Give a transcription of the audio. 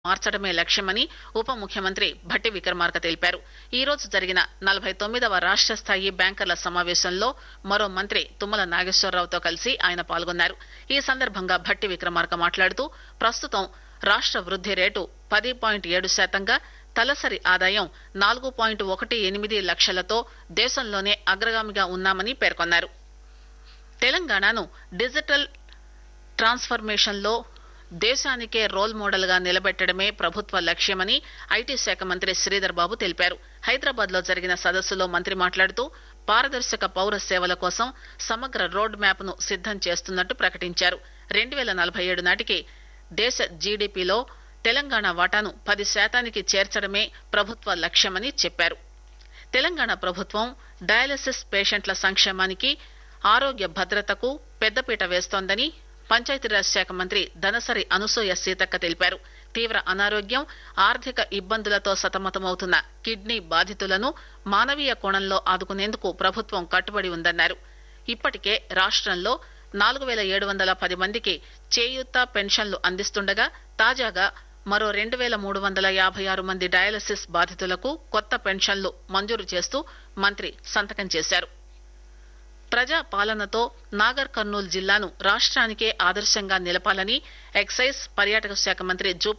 మార్చడమే లక్ష్యమని ఉప ముఖ్యమంత్రి భట్టి విక్రమార్క తెలిపారు ఈ రోజు జరిగిన నలభై తొమ్మిదవ రాష్ట స్థాయి బ్యాంకర్ల సమావేశంలో మరో మంత్రి తుమ్మల నాగేశ్వరరావుతో కలిసి ఆయన పాల్గొన్నారు ఈ సందర్భంగా భట్టి విక్రమార్క మాట్లాడుతూ ప్రస్తుతం రాష్ట వృద్ది రేటు పది పాయింట్ ఏడు శాతంగా తలసరి ఆదాయం నాలుగు పాయింట్ ఒకటి ఎనిమిది లక్షలతో దేశంలోనే అగ్రగామిగా ఉన్నామని పేర్కొన్నారు తెలంగాణను డిజిటల్ ట్రాన్స్ఫర్మేషన్ లో దేశానికే రోల్ మోడల్ గా నిలబెట్టడమే ప్రభుత్వ లక్ష్యమని ఐటీ శాఖ మంత్రి శ్రీధర్ బాబు తెలిపారు హైదరాబాద్ లో జరిగిన సదస్సులో మంత్రి మాట్లాడుతూ పారదర్శక పౌర సేవల కోసం సమగ్ర రోడ్ మ్యాప్ ను సిద్దం చేస్తున్నట్టు ప్రకటించారు రెండు పేల నలభై ఏడు నాటికి దేశ జీడీపీలో తెలంగాణ వాటాను పది శాతానికి చేర్చడమే ప్రభుత్వ లక్ష్యమని చెప్పారు తెలంగాణ ప్రభుత్వం డయాలసిస్ పేషెంట్ల సంక్షేమానికి ఆరోగ్య భద్రతకు పెద్దపీట వేస్తోందని పంచాయతీరాజ్ శాఖ మంత్రి ధనసరి అనసూయ సీతక్క తెలిపారు తీవ్ర అనారోగ్యం ఆర్థిక ఇబ్బందులతో సతమతమవుతున్న కిడ్నీ బాధితులను మానవీయ కోణంలో ఆదుకునేందుకు ప్రభుత్వం కట్టుబడి ఉందన్నారు ఇప్పటికే రాష్టంలో నాలుగు పేల ఏడు వందల పది మందికి చేయూత పెన్షన్లు అందిస్తుండగా తాజాగా మరో రెండు పేల మూడు వందల యాభై ఆరు మంది డయాలసిస్ బాధితులకు కొత్త పెన్షన్లు మంజూరు చేస్తూ మంత్రి సంతకం చేశారు ప్రజా పాలనతో నాగర్ కర్నూలు జిల్లాను రాష్ట్రానికే ఆదర్శంగా నిలపాలని ఎక్సైజ్ పర్యాటక శాఖ మంత్రి జూపల్లి